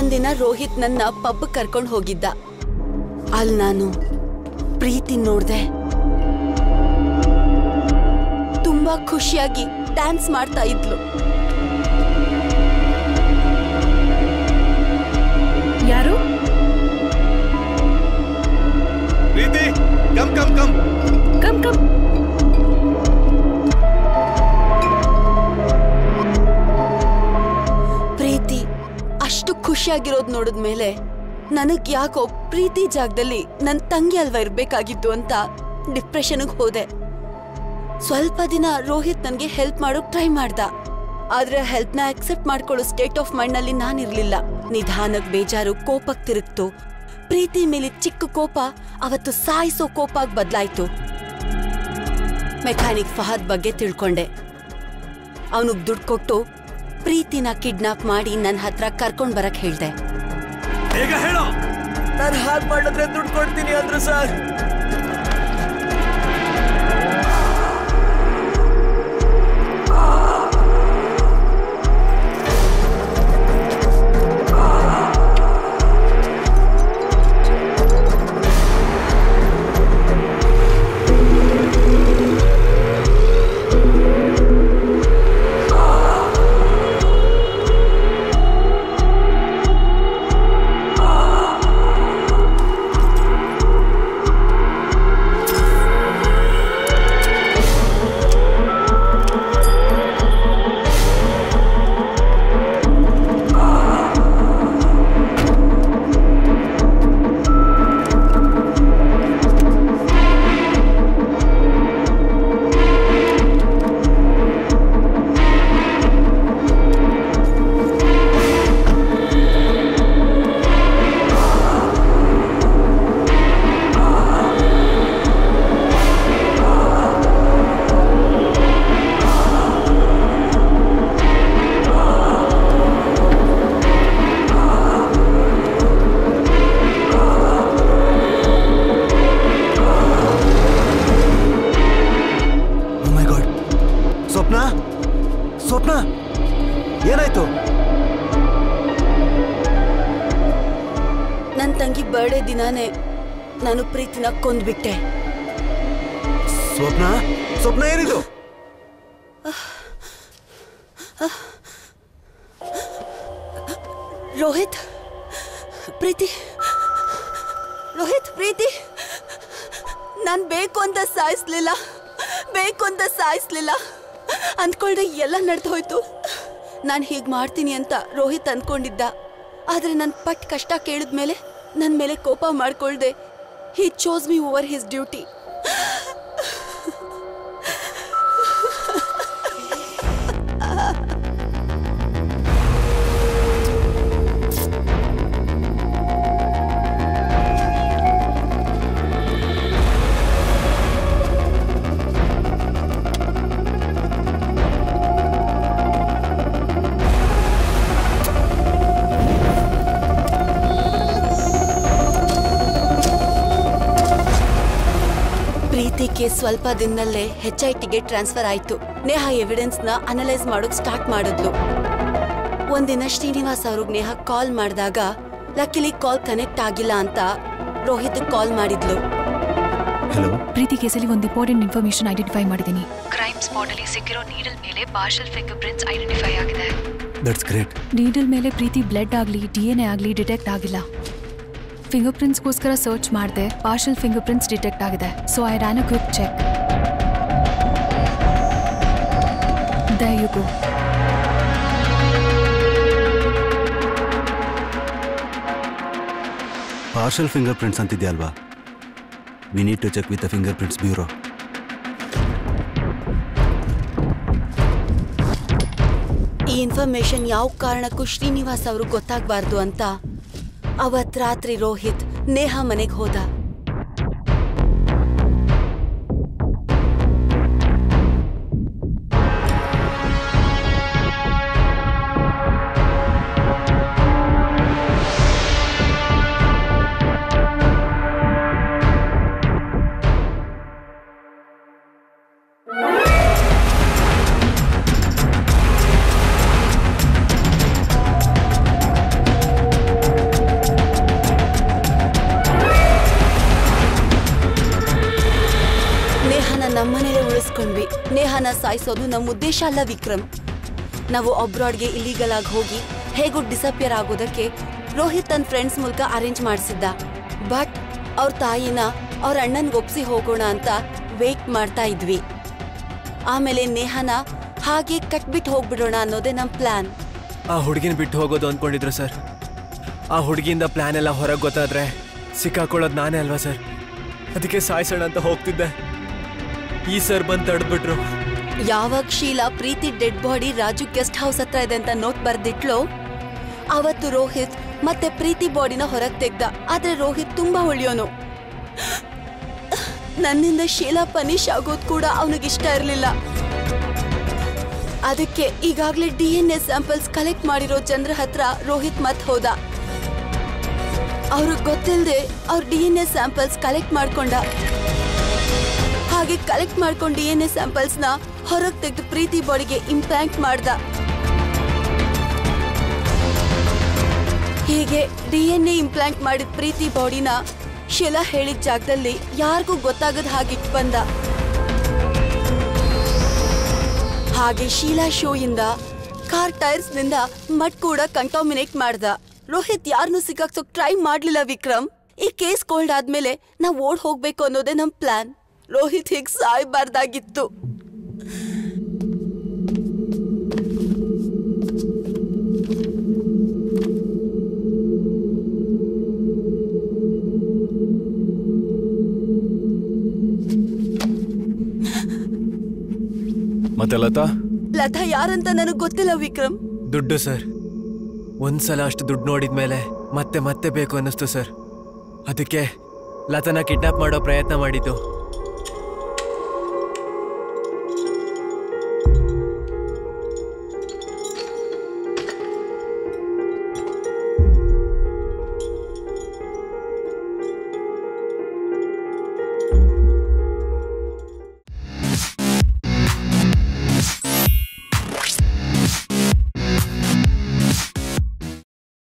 ಒಂದಿನ ರೋಹಿತ್ ನನ್ನ ಪಬ್ ಕರ್ಕೊಂಡು ಹೋಗಿದ್ದ ಅಲ್ಲಿ ನಾನು ಪ್ರೀತಿ ನೋಡ್ದೆ ತುಂಬಾ ಖುಷಿಯಾಗಿ ಡ್ಯಾನ್ಸ್ ಮಾಡ್ತಾ ಇದ್ಲು ಯಾರು Preethi come come come come come Preethi ಅಷ್ಟು ಖುಷಿಯಾಗಿರೋದ್ ನೋಡಿದ್ಮೇಲೆ ನನಗ್ ಯಾಕೋ ಪ್ರೀತಿ ಜಾಗದಲ್ಲಿ ನನ್ ತಂಗಿ ಅಲ್ವಾ ಇರ್ಬೇಕಾಗಿತ್ತು ಅಂತ ಡಿಪ್ರೆಷನ್ಗೆ ಹೋದೆ ಸ್ವಲ್ಪ ದಿನ ರೋಹಿತ್ ನನಗೆ ಹೆಲ್ಪ್ ಮಾಡೋಕ್ ಟ್ರೈ ಮಾಡ್ದ ಆದ್ರೆ ಹೆಲ್ಪ್ನ ಅಕ್ಸೆಪ್ಟ್ ಮಾಡ್ಕೊಳ್ಳೋ ಸ್ಟೇಟ್ ಆಫ್ ಮೈಂಡ್ ನಲ್ಲಿ ನಾನಿರ್ಲಿಲ್ಲ ನಿಧಾನಕ್ ಬೇಜಾರು ಕೋಪಕ್ ತಿರುಗ್ತು ಪ್ರೀತಿ ಮೇಲೆ ಚಿಕ್ಕ ಕೋಪ ಅವತ್ತು ಸಾಯಿಸೋ ಕೋಪ ಬದಲಾಯ್ತು ಮೆಕ್ಯಾನಿಕ್ ಫಹದ್ ಬಗ್ಗೆ ತಿಳ್ಕೊಂಡೆ ಅವನಿಗೆ ದುಡ್ಡು ಕೊಟ್ಟು ಪ್ರೀತಿನ ಕಿಡ್ನಾಪ್ ಮಾಡಿ ನನ್ನ ಹತ್ರ ಕರ್ಕೊಂಡ್ ಬರಕ್ ಹೇಳ್ದೆ ಬೇಗ ಹೇಳೋ ನಾನು ಹಾಗೆ ಮಾಡಿದ್ರೆ ದುಡ್ಡು ಕೊಡ್ತೀನಿ ಅಂದ್ರು ಸರ್ ಮೈ ಗಾಡ್ ಸ್ವಪ್ನ ಸ್ವಪ್ನ ಏನಾಯ್ತು ನನ್ನ ತಂಗಿ ಬರ್ಡೇ ದಿನಾನೇ ನಾನು ಪ್ರೀತಿನ ಕೊಂದ್ಬಿಟ್ಟೆ ಸ್ವಪ್ನ ಸ್ವಪ್ನ ಏನಿದು ರೋಹಿತ್ ಪ್ರೀತಿ ರೋಹಿತ್ ಪ್ರೀತಿ ನಾನು ಬೇಕು ಅಂತ ಸಾಯಿಸ್ಲಿಲ್ಲ ಬೇಕು ಅಂತ ಸಾಯಿಸ್ಲಿಲ್ಲ ಅಂದ್ಕೊಳ್ದೆ ಎಲ್ಲ ನಡೆದು ಹೋಯ್ತು ನಾನು ಹೀಗೆ ಮಾಡ್ತೀನಿ ಅಂತ ರೋಹಿತ್ ಅಂದ್ಕೊಂಡಿದ್ದ ಆದರೆ ನನ್ನ ಪಟ್ ಕಷ್ಟ ಕೇಳಿದ್ಮೇಲೆ ನನ್ನ ಮೇಲೆ ಕೋಪ ಮಾಡ್ಕೊಳ್ದೆ he chose me over his duty ಪ್ರೀತಿಗೆ ಸ್ವಲ್ಪ ದಿನದಲ್ಲೇ ಹೆಚ್ ಐ ಟಿಗೆ ಟ್ರಾನ್ಸ್ಫರ್ ಆಯ್ತು ನೇಹ ಎವಿಡೆನ್ಸ್ ನ ಅನಲೈಸ್ ಮಾಡೋಕ್ ಸ್ಟಾರ್ಟ್ ಮಾಡಿದ್ಲು ಒಂದಿನ ಶ್ರೀನಿವಾಸ್ ಅವ್ರಿಗೆ ನೇಹ ಕಾಲ್ ಮಾಡಿದಾಗ ಲಕ್ಕಿಲಿ ಕಾಲ್ ಕನೆಕ್ಟ್ ಆಗಿಲ್ಲ ಅಂತ ರೋಹಿತ್ ಕಾಲ್ ಮಾಡಿದ್ಲು ಹಲೋ ಪ್ರೀತಿ ಕೇಸಲ್ಲಿ ಒಂದು ಇಂಪಾರ್ಟೆಂಟ್ ಇನ್ಫಾರ್ಮೇಶನ್ ಐಡೆಂಟಿಫೈ ಮಾಡಿದ್ದೀನಿ ಕ್ರೈಮ್ ಸ್ಪಾಟ್ ಅಲ್ಲಿ ಸಿಕ್ಕಿರೋ ನೀಡಲ್ ಮೇಲೆ ಪಾರ್ಷಲ್ ಫಿಂಗರ್ ಪ್ರಿಂಟ್ಸ್ ಐಡೆಂಟಿಫೈ ಆಗಿದೆ ದಟ್ಸ್ ಗ್ರೇಟ್ ನೀಡಲ್ ಮೇಲೆ ಪ್ರೀತಿ ಬ್ಲಡ್ ಆಗಲಿ ಡಿ ಎನ್ ಎ ಆಗಲಿ ಡಿಟೆಕ್ಟ್ ಆಗಿಲ್ಲ ಫಿಂಗರ್ ಪ್ರಿಂಟ್ಸ್ಗೋಸ್ಕರ ಸರ್ಚ್ ಮಾಡಿದೆ ಪಾರ್ಷಲ್ ಫಿಂಗರ್ ಪ್ರಿಂಟ್ಸ್ ಡಿಟೆಕ್ಟ್ ಆಗಿದೆ so I ran a quick check the you go partial fingerprints ಅಂತಿದ್ಯಾ ಅಲ್ವಾ we need to check with the fingerprints bureau ಈ ಇನ್ಫಾರ್ಮೇಶನ್ ಯಾವ ಕಾರಣಕ್ಕೂ ಶ್ರೀನಿವಾಸ್ ಅವರು ಗೊತ್ತಾಗಬಾರ್ದು ಅಂತ ಅವತ್ ರಾತ್ರಿ ರೋಹಿತ್ ನೇಹ ಮನೆಗೆ ಹೋದ ಸಾಯಿಸೋದು ನಮ್ಮ ಉದ್ದೇಶ ಅಲ್ಲ ವಿಕ್ರಮ್ ನಾವು ಅಬ್ರಾಡ್ಗೆ ಇಲೀಗಲ್ ಆಗಿ ಹೋಗಿ ಹೇಗೂ ಡಿಸಪಿಯರ್ ಆಗೋದಕ್ಕೆ ರೋಹಿತ್ ತನ್ನ ಫ್ರೆಂಡ್ಸ್ ಮೂಲಕ ಅರೇಂಜ್ ಮಾಡಿಸಿದ್ದ ಬಟ್ ಅವ್ರ ತಾಯಿನ ಅವ್ರ ಅಣ್ಣನ್ಗೆ ಒಪ್ಸಿ ಹೋಗೋಣ ಅಂತ ವೇಟ್ ಮಾಡ್ತಾ ಇದ್ವಿ ಆಮೇಲೆ ನೇಹನ ಹಾಗೆ ಕಟ್ಬಿಟ್ಟು ಹೋಗ್ಬಿಡೋಣ ಅನ್ನೋದೇ ನಮ್ಮ ಪ್ಲಾನ್ ಆ ಹುಡುಗಿನ ಬಿಟ್ಟು ಹೋಗೋದು ಅಂದ್ಕೊಂಡಿದ್ರು ಸರ್ ಆ ಹುಡುಗಿಯಿಂದ ಪ್ಲಾನ್ ಎಲ್ಲ ಹೊರಗೆ ಗೊತ್ತಾದ್ರೆ ಸಿಕ್ಕಾಕೊಳ್ಳೋದು ನಾನೇ ಅಲ್ವಾ ಸರ್ ಅದಕ್ಕೆ ಸಾಯಿಸೋಣ ಅಂತ ಹೋಗ್ತಿದ್ದೆ ಈ ಸರ್ ಬಂದು ತಡೆದ್ಬಿಟ್ರು ಯಾವಾಗ Sheela Preethi dead body Raju guest house ಹತ್ರ ಇದೆ ಅಂತ ನೋಟ್ ಬರ್ದಿಟ್ಲೋ ಅವತ್ತು ರೋಹಿತ್ ಮತ್ತೆ ಪ್ರೀತಿ ಬಾಡಿನ ಹೊರಗ್ ತೆಗ್ದ ಆದ್ರೆ ರೋಹಿತ್ ತುಂಬಾ ಒಳ್ಳೆಯೋನು ನನ್ನಿಂದ ಶೀಲಾ ಪನಿಷ್ ಆಗೋದ್ ಕೂಡ ಅವನಿಗಿಷ್ಟ ಇರಲಿಲ್ಲ ಅದಕ್ಕೆ ಈಗಾಗ್ಲೇ D N A samples collect ಮಾಡಿರೋ ಜನರ ಹತ್ರ ರೋಹಿತ್ ಮತ್ ಹೋದ ಅವ್ರಿಗೆ ಗೊತ್ತಿಲ್ಲದೆ ಅವ್ರ D N A samples collect ಮಾಡ್ಕೊಂಡ ಹಾಗೆ ಕಲೆಕ್ಟ್ ಮಾಡ್ಕೊಂಡು ಡಿ ಎನ್ ಎ ಸ್ಯಾಂಪಲ್ಸ್ನ ಹೊರಗೆ ತೆಗೆದು ಪ್ರೀತಿ ಬಾಡಿಗೆ ಇಂಪ್ಲಾಂಟ್ ಮಾಡ್ದ ಹೀಗೆ ಡಿ ಎನ್ ಎ ಇಂಪ್ಲಾಂಟ್ ಮಾಡಿದ ಪ್ರೀತಿ ಬಾಡಿನ ಶಿಲಾ ಹೇಳಿದ ಜಾಗದಲ್ಲಿ ಯಾರಿಗೂ ಗೊತ್ತಾಗದ ಹಾಗಿಟ್ ಬಂದ ಹಾಗೆ ಶೀಲಾ ಶೋ ಇಂದ ಕಾರ್ ಟೈರ್ಸ್ ನಿಂದ ಮಡ್ ಕೂಡ ಕಂಟಾಮಿನೇಟ್ ಮಾಡ್ದ ರೋಹಿತ್ ಯಾರನ್ನೂ ಸಿಕ್ಕಾಕ್ಸೋಕ್ ಟ್ರೈ ಮಾಡ್ಲಿಲ್ಲ ವಿಕ್ರಮ್ ಈ ಕೇಸ್ ಕೋಲ್ಡ್ ಆದ್ಮೇಲೆ ನಾವ್ ಓಡ್ ಹೋಗ್ಬೇಕು ಅನ್ನೋದೇ ನಮ್ ಪ್ಲಾನ್ ರೋಹಿತ್ ಹೀಗ್ ಸಾಯ್ಬಾರ್ದಾಗಿತ್ತು ಮತ್ತೆ ಲತಾ ಲತಾ ಯಾರಂತ ನನಗ್ ಗೊತ್ತಿಲ್ಲ ವಿಕ್ರಮ್ ದುಡ್ಡು ಸರ್ ಒಂದ್ಸಲ ಅಷ್ಟು ದುಡ್ಡು ನೋಡಿದ್ಮೇಲೆ ಮತ್ತೆ ಮತ್ತೆ ಬೇಕು ಅನ್ನಿಸ್ತು ಸರ್ ಅದಕ್ಕೆ ಲತನ ಕಿಡ್ನಾಪ್ ಮಾಡೋ ಪ್ರಯತ್ನ ಮಾಡಿದ್ದು